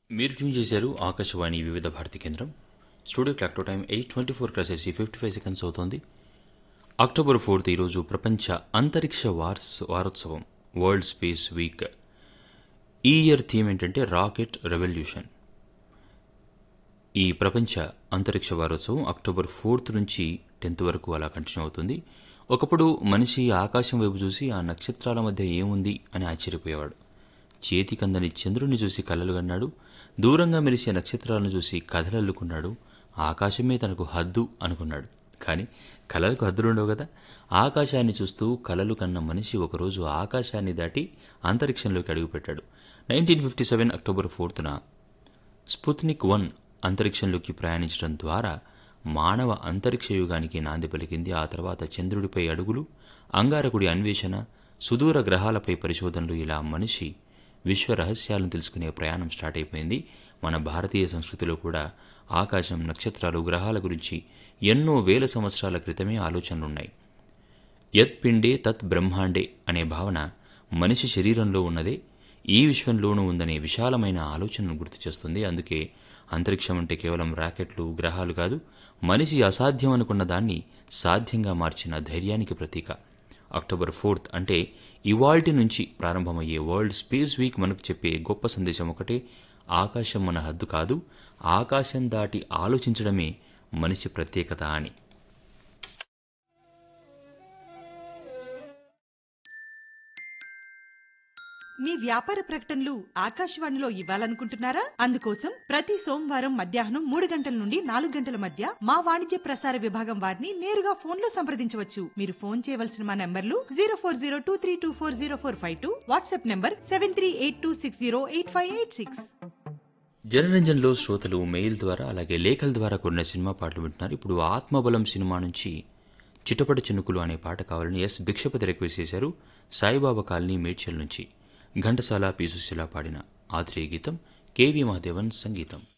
మీరు ట్యూన్ చేశారు ఆకాశవాణి వివిధ భారతి కేంద్రం studio clock to time eight twenty four classes fifty five seconds అవుతోంది అక్టోబర్ ఫోర్త్ ఈరోజు ప్రపంచ అంతరిక్ష వార్స్ వారోత్సవం వరల్డ్ స్పేస్ వీక్ ఈ ఇయర్ థీమ్ ఏంటంటే రాకెట్ రెవల్యూషన్ ఈ ప్రపంచ అంతరిక్ష వారోత్సవం అక్టోబర్ ఫోర్త్ నుంచి టెన్త్ వరకు అలా కంటిన్యూ అవుతుంది ఒకప్పుడు మనిషి ఆకాశం వైపు చూసి ఆ నక్షత్రాల మధ్య ఏముంది అని ఆశ్చర్యపోయేవాడు చేతికందని చంద్రుని చూసి కలలు కన్నాడు దూరంగా మెరిసే నక్షత్రాలను చూసి కథలల్లుకున్నాడు ఆకాశమే తనకు హద్దు అనుకున్నాడు కానీ కలలకు హద్దులుండవు కదా ఆకాశాన్ని చూస్తూ కలలు కన్న మనిషి ఒకరోజు ఆకాశాన్ని దాటి అంతరిక్షంలోకి అడుగుపెట్టాడు నైన్టీన్ ఫిఫ్టీ సెవెన్ అక్టోబర్ ఫోర్త్న స్పుత్నిక్ వన్ అంతరిక్షంలోకి ప్రయాణించడం ద్వారా మానవ అంతరిక్ష యుగానికి నాంది పలికింది ఆ తర్వాత చంద్రుడిపై అడుగులు అంగారకుడి అన్వేషణ సుదూర గ్రహాలపై పరిశోధనలు ఇలా మనిషి విశ్వ రహస్యాలను తెలుసుకునే ప్రయాణం స్టార్ట్ అయిపోయింది మన భారతీయ సంస్కృతిలో కూడా ఆకాశం నక్షత్రాలు గ్రహాల గురించి ఎన్నో వేల సంవత్సరాల క్రితమే ఆలోచనలున్నాయి యత్ పిండే తత్ బ్రహ్మాండే అనే భావన మనిషి శరీరంలో ఉన్నదే ఈ విశ్వంలోనూ ఉందనే విశాలమైన ఆలోచనను గుర్తు చేస్తుంది అందుకే అంతరిక్షం అంటే కేవలం రాకెట్లు గ్రహాలు కాదు మనిషి అసాధ్యం అనుకున్న దాన్ని సాధ్యంగా మార్చిన ధైర్యానికి ప్రతీక అక్టోబర్ ఫోర్త్ అంటే ఇవాల్టి నుంచి ప్రారంభమయ్యే వరల్డ్ స్పేస్ వీక్ మనకు చెప్పే గొప్ప సందేశం ఒకటే ఆకాశం మన హద్దు కాదు ఆకాశం దాటి ఆలోచించడమే మనిషి ప్రత్యేకత అని మీ వ్యాపార ప్రకటనలు ఆకాశవాణిలో ఇవ్వాలనుకుంటున్నారా అందుకోసం ప్రతి సోమవారం మధ్యాహ్నం మూడు గంటల నుండి నాలుగు గంటల మధ్య మా వాణిజ్య ప్రసార విభాగం వారిని నేరుగా ఫోన్ లో సంప్రదించవచ్చు మీరు ఫోన్ చేయవలసిన మా నంబర్లు zero four zero two three two four zero four five two WhatsApp number seven three eight two six zero eight five eight six జనరంజన్లో శ్రోతలు మెయిల్ ద్వారా అలాగే లేఖల ద్వారా కొన్న సినిమా పాటలు వింటున్నారు ఇప్పుడు ఆత్మబలం సినిమా నుంచి చిటపట చినుకులు అనే పాట కావాలని ఎస్ భిక్షపతి రిక్వెస్ట్ చేశారు సాయిబాబా కాలనీ మేడ్చల్ నుంచి ఘంటసాల పీసుశిలా పాడిన ఆత్రేయ గీతం కేవీ మహాదేవన్ సంగీతం